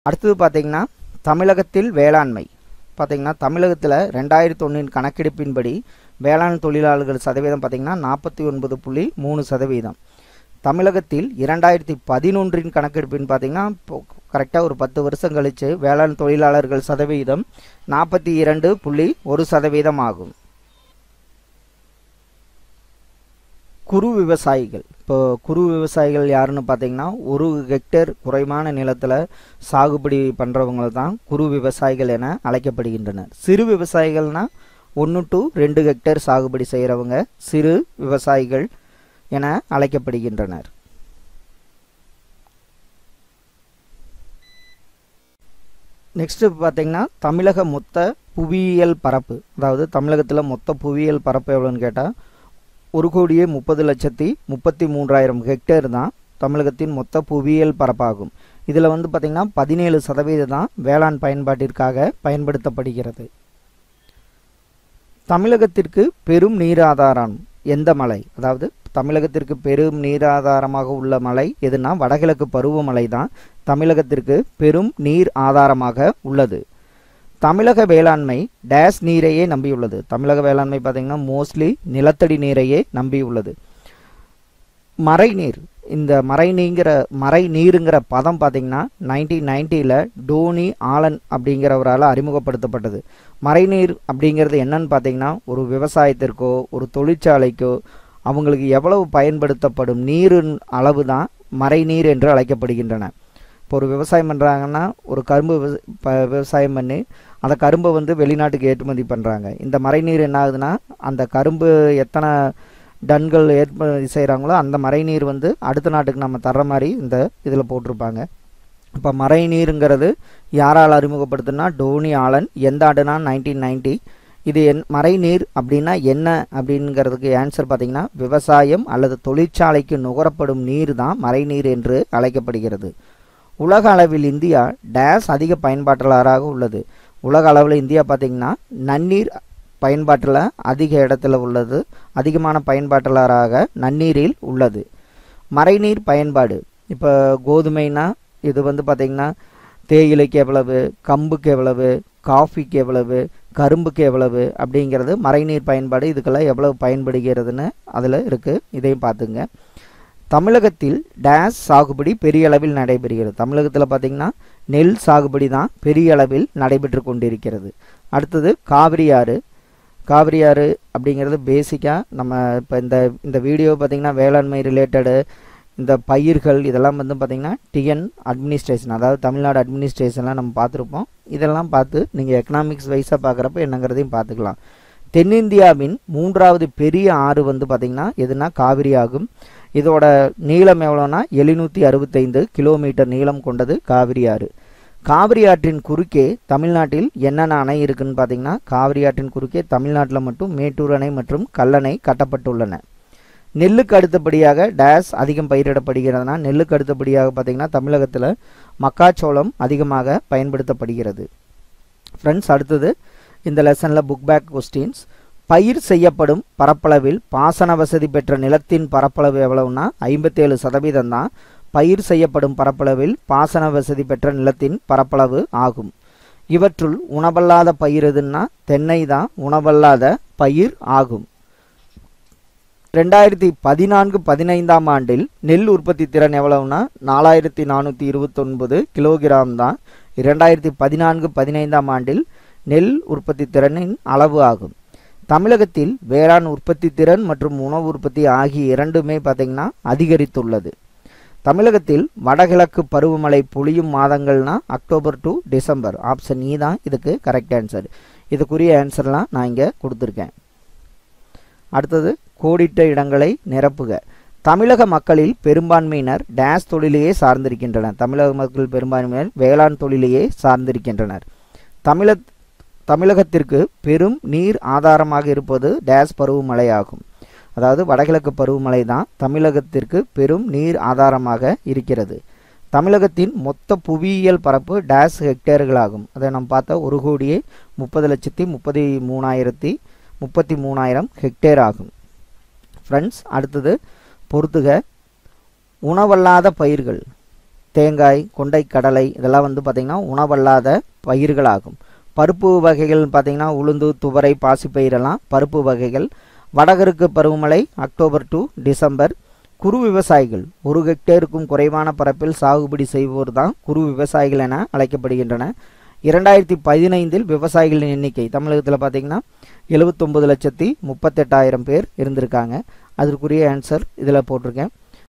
அடுத்தது பார்த்தீங்கன்னா தமிழகத்தில் வேளாண்மை பார்த்தீங்கன்னா தமிழகத்தில் ரெண்டாயிரத்தி ஒன்றின் கணக்கெடுப்பின்படி வேளாண் தொழிலாளர்கள் சதவீதம் பார்த்தீங்கன்னா நாற்பத்தி ஒன்பது புள்ளி மூணு சதவீதம் தமிழகத்தில் இரண்டாயிரத்தி பதினொன்றின் கணக்கெடுப்பின் பார்த்தீங்கன்னா கரெக்டாக ஒரு பத்து வருஷம் கழித்து வேளாண் தொழிலாளர்கள் சதவீதம் நாற்பத்தி இரண்டு புள்ளி ஒரு சதவீதம் ஆகும் குறு விவசாயிகள் இப்போ குறு விவசாயிகள் யாருன்னு பார்த்தீங்கன்னா ஒரு ஹெக்டேர் குறைவான நிலத்தில் சாகுபடி பண்ணுறவங்க தான் குறு விவசாயிகள் என அழைக்கப்படுகின்றனர் சிறு விவசாயிகள்னா ஒன்று டு ரெண்டு ஹெக்டேர் சாகுபடி செய்கிறவங்க சிறு விவசாயிகள் என அழைக்கப்படுகின்றனர் நெக்ஸ்ட்டு பார்த்தீங்கன்னா தமிழக மொத்த புவியியல் பரப்பு அதாவது தமிழகத்தில் மொத்த புவியியல் பரப்பு எவ்வளோன்னு கேட்டால் ஒரு கோடியே முப்பது லட்சத்தி முப்பத்தி மூன்றாயிரம் ஹெக்டேர் தான் தமிழகத்தின் மொத்த புவியியல் பரப்பாகும் இதில் வந்து பார்த்திங்கன்னா பதினேழு சதவீதம் தான் வேளாண் பயன்பாட்டிற்காக பயன்படுத்தப்படுகிறது தமிழகத்திற்கு பெரும் நீராதாரம் எந்த மலை அதாவது தமிழகத்திற்கு பெரும் நீராதாரமாக உள்ள மலை எதுனா வடகிழக்கு பருவமழை தான் தமிழகத்திற்கு பெரும் நீர் ஆதாரமாக உள்ளது தமிழக வேளாண்மை டேஸ் நீரையே நம்பியுள்ளது தமிழக வேளாண்மை பார்த்திங்கன்னா மோஸ்ட்லி நிலத்தடி நீரையே நம்பியுள்ளது மறைநீர் இந்த மறைநீங்கிற மறை நீருங்கிற பதம் பார்த்திங்கன்னா நைன்டீன் நைன்ட்டியில் டோனி ஆலன் அப்படிங்கிறவரால் அறிமுகப்படுத்தப்பட்டது மறைநீர் அப்படிங்கிறது என்னன்னு பார்த்தீங்கன்னா ஒரு விவசாயத்திற்கோ ஒரு தொழிற்சாலைக்கோ அவங்களுக்கு எவ்வளவு பயன்படுத்தப்படும் நீரின் அளவு தான் மறைநீர் என்று அழைக்கப்படுகின்றன இப்போ ஒரு விவசாயம் பண்ணுறாங்கன்னா ஒரு கரும்பு விவசாயம் பண்ணி அந்த கரும்பை வந்து வெளிநாட்டுக்கு ஏற்றுமதி பண்ணுறாங்க இந்த மறைநீர் என்ன ஆகுதுன்னா அந்த கரும்பு எத்தனை டன்கள் ஏற்றுமதி செய்கிறாங்களோ அந்த மறைநீர் வந்து அடுத்த நாட்டுக்கு நம்ம தர்ற மாதிரி இந்த இதில் போட்டிருப்பாங்க இப்போ மறைநீருங்கிறது யாரால் அறிமுகப்படுத்துனா டோனி ஆலன் எந்த ஆண்டுனா நைன்டீன் நைன்ட்டி இது என் மறைநீர் அப்படின்னா என்ன அப்படிங்கிறதுக்கு ஆன்சர் பார்த்திங்கன்னா விவசாயம் அல்லது தொழிற்சாலைக்கு நுகரப்படும் நீர் தான் மறைநீர் என்று அழைக்கப்படுகிறது உலக அளவில் இந்தியா டேஸ் அதிக பயன்பாட்டாளராக உள்ளது உலக அளவில் இந்தியா பார்த்திங்கன்னா நன்னீர் பயன்பாட்டில் அதிக இடத்துல உள்ளது அதிகமான பயன்பாட்டாளராக நன்னீரில் உள்ளது மறைநீர் பயன்பாடு இப்போ கோதுமைனா இது வந்து பார்த்திங்கன்னா தேயிலைக்கு எவ்வளவு கம்புக்கு எவ்வளவு காஃபிக்கு எவ்வளவு கரும்புக்கு எவ்வளவு அப்படிங்கிறது மறைநீர் பயன்பாடு இதுக்கெல்லாம் எவ்வளவு பயன்படுகிறதுன்னு அதில் இருக்குது இதையும் பார்த்துங்க தமிழகத்தில் டேஸ் சாகுபடி பெரிய அளவில் நடைபெறுகிறது தமிழகத்தில் பார்த்திங்கன்னா நெல் சாகுபடி தான் பெரிய அளவில் நடைபெற்று கொண்டிருக்கிறது அடுத்தது காவிரி ஆறு காவிரி ஆறு அப்படிங்கிறது பேசிக்காக நம்ம இப்போ இந்த இந்த வீடியோ பார்த்திங்கன்னா வேளாண்மை ரிலேட்டடு இந்த பயிர்கள் இதெல்லாம் வந்து பார்த்திங்கன்னா டிஎன் அட்மினிஸ்ட்ரேஷன் அதாவது தமிழ்நாடு அட்மினிஸ்ட்ரேஷன்லாம் நம்ம பார்த்துருப்போம் இதெல்லாம் பார்த்து நீங்கள் எக்கனாமிக்ஸ் வைஸாக பார்க்குறப்ப என்னங்கிறதையும் பார்த்துக்கலாம் தென்னிந்தியாவின் மூன்றாவது பெரிய ஆறு வந்து பார்த்திங்கன்னா எதுனா காவிரி ஆகும் இதோட நீளம் எவ்வளோனா எழுநூற்றி அறுபத்தைந்து கிலோமீட்டர் நீளம் கொண்டது காவிரி ஆறு காவிரி ஆற்றின் குறுக்கே தமிழ்நாட்டில் என்னென்ன அணை இருக்குன்னு பார்த்தீங்கன்னா காவிரி ஆற்றின் குறுக்கே தமிழ்நாட்டில் மட்டும் மேட்டூர் அணை மற்றும் கல்லணை கட்டப்பட்டுள்ளன நெல்லுக்கு அடுத்தபடியாக டேஸ் அதிகம் பயிரிடப்படுகிறதுனா நெல்லுக்கு அடுத்தபடியாக பார்த்திங்கன்னா தமிழகத்தில் மக்காச்சோளம் அதிகமாக பயன்படுத்தப்படுகிறது ஃப்ரெண்ட்ஸ் அடுத்தது இந்த லெசனில் புக் பேக் கொஸ்டின்ஸ் பயிர் செய்யப்படும் பரப்பளவில் பாசன வசதி பெற்ற நிலத்தின் பரப்பளவு எவ்வளவுனா ஐம்பத்தேழு சதவீதம் தான் பயிர் செய்யப்படும் பரப்பளவில் பாசன வசதி பெற்ற நிலத்தின் பரப்பளவு ஆகும் இவற்றுள் உணவல்லாத பயிர் எதுன்னா தென்னை தான் உணவல்லாத பயிர் ஆகும் ரெண்டாயிரத்தி பதினான்கு பதினைந்தாம் ஆண்டில் நெல் உற்பத்தி திறன் எவ்வளவுனா நாலாயிரத்தி நானூற்றி இருபத்தொன்பது கிலோகிராம் தான் இரண்டாயிரத்தி பதினான்கு பதினைந்தாம் ஆண்டில் நெல் உற்பத்தி திறனின் அளவு ஆகும் தமிழகத்தில் வேளாண் உற்பத்தி திறன் மற்றும் உணவு உற்பத்தி ஆகிய இரண்டுமே பார்த்திங்கன்னா அதிகரித்துள்ளது தமிழகத்தில் வடகிழக்கு பருவமழை பொழியும் மாதங்கள்னா October to December option E தான் இதுக்கு கரெக்ட் ஆன்சர் இதுக்குரிய ஆன்சர்லாம் நான் இங்கே கொடுத்துருக்கேன் அடுத்தது கோடிட்ட இடங்களை நிரப்புக தமிழக மக்களில் பெரும்பான்மையினர் டேஸ் தொழிலையே சார்ந்திருக்கின்றனர் தமிழக மக்கள் பெரும்பான்மையினர் வேளாண் தொழிலையே சார்ந்திருக்கின்றனர் தமிழ தமிழகத்திற்கு பெரும் நீர் ஆதாரமாக இருப்பது டேஸ் பருவமழை ஆகும் அதாவது வடகிழக்கு பருவமழை தான் தமிழகத்திற்கு பெரும் நீர் ஆதாரமாக இருக்கிறது தமிழகத்தின் மொத்த புவியியல் பரப்பு டேஸ் ஹெக்டேர்களாகும் அதை நம்ம பார்த்தா ஒரு கோடியே முப்பது லட்சத்தி முப்பத்தி மூணாயிரத்தி முப்பத்தி மூணாயிரம் ஹெக்டேர் ஆகும் ஃப்ரெண்ட்ஸ் அடுத்தது பொறுத்துக உணவல்லாத பயிர்கள் தேங்காய் கொண்டை கடலை இதெல்லாம் வந்து பார்த்திங்கன்னா உணவல்லாத பயிர்களாகும் பருப்பு வகைகள் பார்த்திங்கன்னா உளுந்து துவரை பாசிப்பயிரெல்லாம் பருப்பு வகைகள் வடகிழக்கு பருவமழை அக்டோபர் டு டிசம்பர் குறு விவசாயிகள் ஒரு ஹெக்டேருக்கும் குறைவான பரப்பில் சாகுபடி செய்வோர் தான் குறு விவசாயிகள் என அழைக்கப்படுகின்றன இரண்டாயிரத்தி பதினைந்தில் விவசாயிகளின் எண்ணிக்கை தமிழகத்தில் பார்த்திங்கன்னா எழுபத்தொம்பது லட்சத்தி முப்பத்தெட்டாயிரம் பேர் இருந்திருக்காங்க அதற்குரிய ஆன்சர் இதில் போட்டிருக்கேன்